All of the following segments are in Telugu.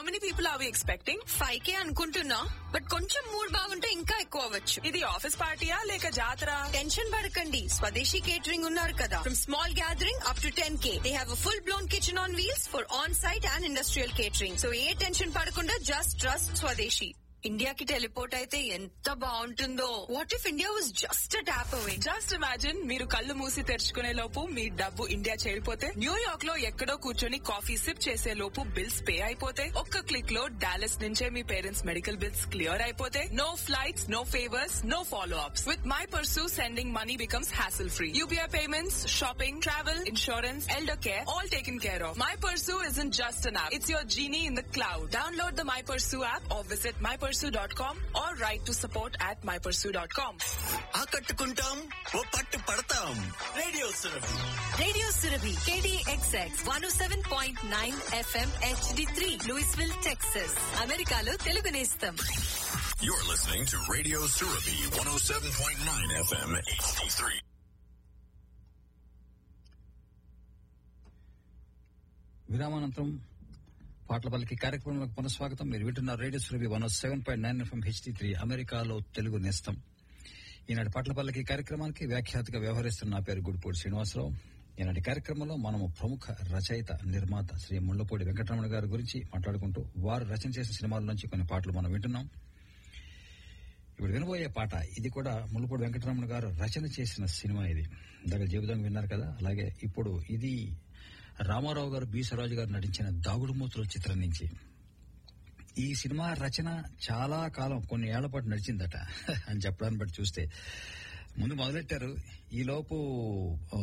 Many people are we expecting five K అనుకుంటున్నా బట్ కొంచెం మూడ్ బాగుంటే ఇంకా ఎక్కువ అవ్వచ్చు ఇది ఆఫీస్ పార్టీయా లేక జాతర టెన్షన్ పడకండి స్వదేశీ కేటరింగ్ ఉన్నారు కదా from small gathering up to ten K they have full blown kitchen on wheels for on site and industrial catering so ఏ టెన్షన్ పడకుండా జస్ట్ ట్రస్ట్ స్వదేశీ ఇండియాకి టెలిపోర్ట్ అయితే ఎంత బాగుంటుందో what if India was just tap away just imagine మీరు కళ్ళు మూసి తెరుచుకునే లోపు మీ డబ్బు ఇండియా చేరిపోతే న్యూయార్క్ లో ఎక్కడో కూర్చొని కాఫీ సిప్ చేసే లోపు బిల్స్ పే అయిపోతే ఒక్క క్లిక్ లో డాలస్ నుంచే మీ పేరెంట్స్ మెడికల్ బిల్స్ క్లియర్ అయిపోతే no flights no favours no follow ups with My Pursu sending money becomes hassle free UPI payments shopping travel insurance elder care all taken care of My Pursu is in just an app it's your genie in the cloud download the My Pursu app or visit My Pursu dot com or write to support at My Pursu dot com ఆకట్టుకుంటాం ఓ పట్టు పడతాం radio Surabhi radio Surabhi KDXX one seven point nine FM HD three Louisville Texas అమెరికాలో తెలుగు నేస్తం You're listening to Radio Surabhi 107.9 FM HD3. విరామానంతరం పాటల పలికి కార్యక్రమంలోకి పునఃస్వాగతం మీరు వింటున్నారు radio Surabhi one seven point nine FM HD three అమెరికాలో తెలుగు నేస్తం ఈనాటి పాటల పల్లకి కార్యక్రమానికి వ్యాఖ్యాతగా వ్యవహరిస్తున్న నా పేరు గుడిపూడి శ్రీనివాసరావు ఈనాటి కార్యక్రమంలో మనము ప్రముఖ రచయిత నిర్మాత శ్రీ ముళ్లపూడి వెంకటరమణ గారి గురించి మాట్లాడుకుంటూ వారు రచన చేసిన సినిమాల నుంచి కొన్ని పాటలు మనం వింటున్నాం ఇప్పుడు వినబోయే పాట ఇది కూడా ముళ్ళపూడి వెంకటరమణ గారు రచన చేసిన సినిమా ఇది ఇందాక జీవితం విన్నారు కదా అలాగే ఇప్పుడు ఇది రామారావు గారు బీసరాజు గారు నటించిన దాగుడు మూతుల చిత్రం నుంచి ఈ సినిమా రచన చాలా కాలం కొన్ని ఏళ్ల పాటు నడిచిందట అని చెప్పడాన్ని బట్టి చూస్తే ముందు మొదలెట్టారు ఈలోపు ఆ,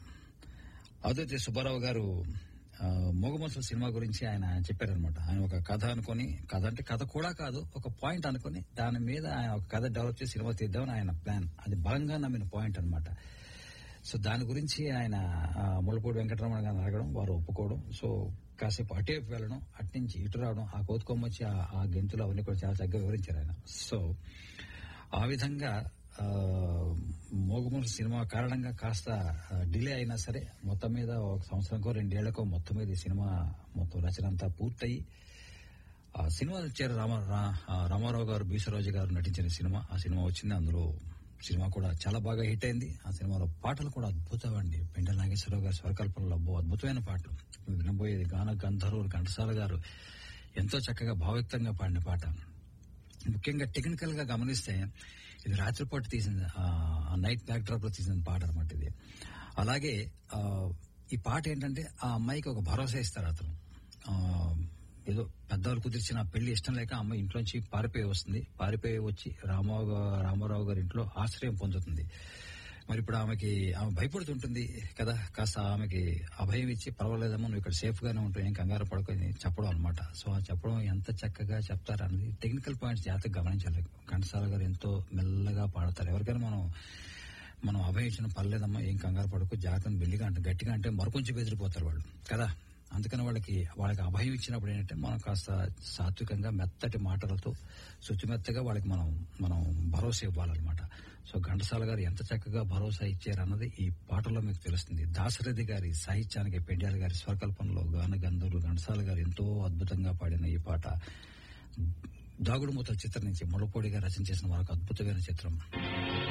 అదైతే సుబ్బారావు గారు ఆ, మోగమసలు సినిమా గురించి ఆయన చెప్పారనమాట ఆయన ఒక కథ అనుకొని కథ అంటే కథ కూడా కాదు ఒక పాయింట్ అనుకొని దాని మీద ఆయన ఒక కథ డెవలప్ చేసి సినిమా తీద్దామని ఆయన ప్లాన్ అది బలంగా నమ్మిన పాయింట్ అన్నమాట సో దాని గురించి ఆయన ఆ, ముళ్ళపూడి వెంకటరమణ గారిని అడగడం వారు ఒప్పుకోవడం సో కాసేపు అటువైపు వెళ్ళడం అటు నుంచి ఇటు రావడం ఆ కోతుకొమ్మ వచ్చి ఆ- ఆ గెంతులు అవన్నీ కూడా చాలా చక్కగా వివరించారు ఆయన సో ఆ విధంగా ఆ, మోగమూరు సినిమా కారణంగా కాస్త డిలే అయినా సరే మొత్తం మీద ఒక సంవత్సరంకో రెండేళ్లకో మొత్తం మీద ఈ సినిమా మొత్తం రచన అంతా పూర్తయి ఆ సినిమా వచ్చారు రామ రా- ఆ రామారావు గారు బీసరాజు గారు నటించిన సినిమా ఆ సినిమా వచ్చింది అందులో సినిమా కూడా చాలా బాగా హిట్ అయింది ఆ సినిమాలో పాటలు కూడా అద్భుతం అండి పెండ నాగేశ్వరరావు గారి స్వరకల్పనలో అబ్బో అద్భుతమైన పాటలు ఇప్పుడు వినబోయేది గాన గంధర్వులు ఘంటసాల గారు ఎంతో చక్కగా భావయుక్తంగా పాడిన పాట ముఖ్యంగా టెక్నికల్ గా గమనిస్తే ఇది రాత్రిపూట తీసిన ఆ, నైట్ బ్యాక్ డ్రాప్ లో తీసిన పాట అనమాట ఇది అలాగే ఆ, ఈ పాట ఏంటంటే ఆ అమ్మాయికి ఒక భరోసా ఇస్తారు అతను ఆ, ఏదో పెద్దవాళ్ళు కుదిర్చిన పెళ్లి ఇష్టం లేక ఆ అమ్మాయి ఇంట్లోంచి పారిపోయి వస్తుంది పారిపోయి వచ్చి రామారావు గా- రామారావు గారి ఇంట్లో ఆశ్రయం పొందుతుంది మరి ఇప్పుడు ఆమెకి ఆమె భయపడుతుంటుంది కదా కాస్త ఆమెకి అభయం ఇచ్చి పర్వాలేదమ్మా నువ్వు ఇక్కడ సేఫ్ గానే ఉంటావు ఏం కంగారు పడుకొని చెప్పడం అనమాట సో ఆ చెప్పడం ఎంత చక్కగా చెప్తారు అనేది టెక్నికల్ పాయింట్స్ జాగ్రత్తగా గమనించాలి ఘంటసాల గారు ఎంతో మెల్లగా పాడతారు ఎవరికైనా మనం మనం అభయం ఇచ్చిన పర్లేదమ్మా ఏం కంగారు పడకు జాగ్రత్తగా మెల్లిగా అంటే గట్టిగా అంటే మరికొంచెం బెదిరిపోతారు వాళ్ళు కదా అందుకని వాళ్ళకి వాళ్ళకి అభయం ఇచ్చినప్పుడు ఏంటంటే మనం కాస్త సాత్వికంగా మెత్తటి మాటలతో శుచిమెత్తగా వాళ్ళకి మనం మనం భరోసా ఇవ్వాలన్నమాట సో ఘంటసాల గారు ఎంత చక్కగా భరోసా ఇచ్చారన్నది ఈ పాటలో మీకు తెలుస్తుంది దాశరథి గారి సాహిత్యానికి పెండ్యాల గారి స్వరకల్పనలో గాన గంధర్వులు ఘంటసాల గారు ఎంతో అద్భుతంగా పాడిన ఈ పాట దాగుడు మూతల చిత్రం నుంచి ముళ్ళపొడిగా రచన చేసిన మరొక అద్భుతమైన చిత్రం